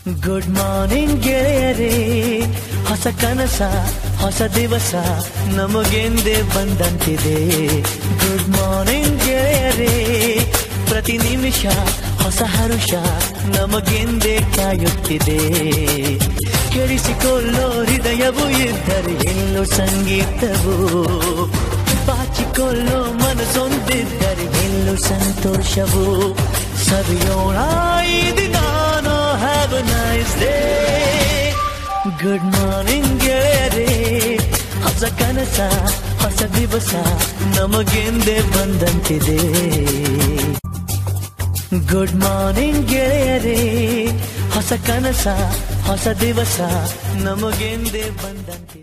good morning ಗೆಳೆಯರೇ ಹೊಸ ಕನಸ ಹೊಸ ದಿವಸ ನಮಗೆಂದೇ ಬಂದಂತಿದೆ ಗುಡ್ ಮಾರ್ನಿಂಗ್ ಗೆಳೆಯರೇ ಪ್ರತಿ ನಿಮಿಷ ಹೊಸ ಹರುಷ ನಮಗೆಂದೇ ಕಾಯುತ್ತಿದೆ ಕೆಡಿಸಿಕೊಳ್ಳೋ ಹೃದಯವು ಇದ್ದರೆ ಎಲ್ಲೋ ಸಂಗೀತವು ಬಾಚಿಕೊಳ್ಳೋ ಮನಸ್ಸೊಂದಿದ್ದರೆ ಎಲ್ಲೋ ಸಂತೋಷವು ಸವಿಯೋಣ ಈ ದಿನಾನೋ have nice day good morning ಗೆಳೆಯರೇ ಹೊಸ ಕನಸ ಹೊಸ ದಿವಸ ನಮಗೆಂದೇ ಬಂದಂತಿದೆ ಗುಡ್ ಮಾರ್ನಿಂಗ್ ಗೆಳೆಯರೇ ಹೊಸ ಕನಸ ಹೊಸ ದಿವಸ ನಮಗೆಂದೇ ಬಂದಂತಿದೆ